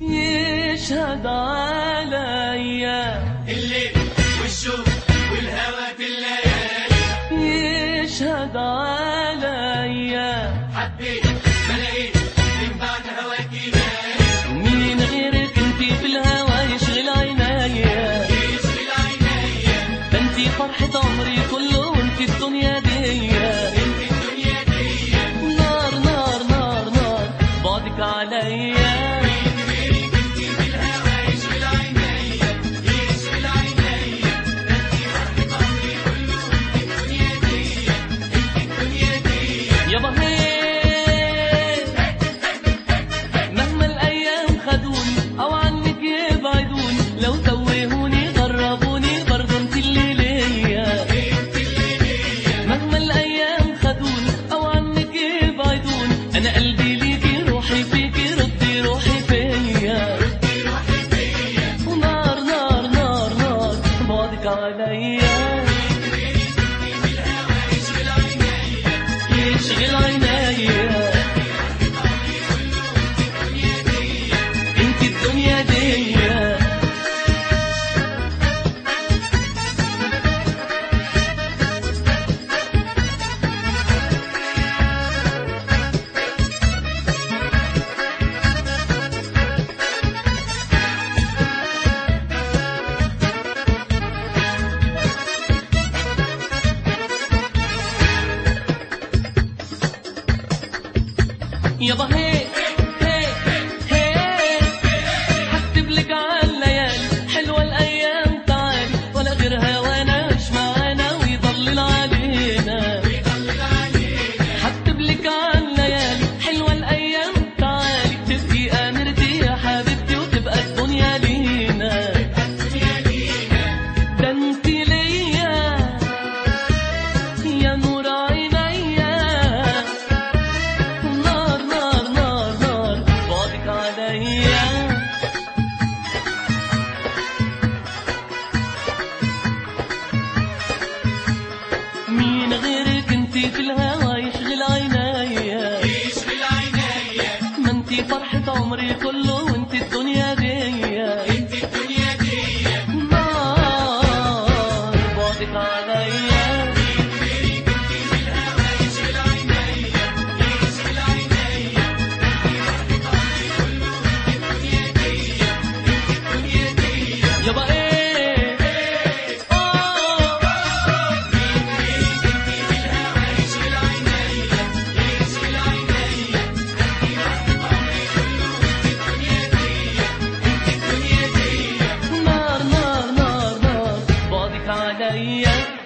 يشهد عليا الليل والشوق والهوى في الليالي يشهد عليا حبيت ما لقيت من بعد هواكي بالي مين غيرك انتي في الهوى يشغل عينيا يشغل عينيا ده انتي فرحة عمري كله وانتي الدنيا دي انت الدنيا دي نار نار نار نار بعدك عليا مين غيرك انت في الهوى يشغل عينيا يشغل عينيا انت فرحة عمري كله انت الدنيا دي انت الدنيا دي يابا هي مهما الايام خدوني او عنك يبعدوني لو توهوني غربوني برضه انت اللي ليا انت اللي ليا مهما الايام خدوني او عنك يبعدوني انا قلبي ليكي روحي فيكي ردي روحي فيا ردي روحي فيا ونار نار نار نار بعدك عليا يشغل عينيا يشغل عينيا انت الدنيا دي يابا هي هي هي هكتب لك على الليالي حلوة الأيام تعالي ولا غير هوانا مش معانا ويضلل علينا يضلل علينا هكتب لك على الليالي حلوة الأيام تعالي تبقي أميرتي يا حبيبتي وتبقى الدنيا لينا الدنيا لينا ده انت ليا يا نور عينيا نار نار نار نار بعدك عليا مين غيرك انتي في الهوى يشغل عينيا يشغل عينيا ما انتي فرحة عمري كله وانتي الدنيا دي انت الدنيا دي نار بعدك عليا يشغل عينيا يشغل عينيا الدنيا دي الدنيا دي يابا ايه اه يشغل عينيا يشغل عينيا الدنيا دي نار نار نار نار بعدك عليا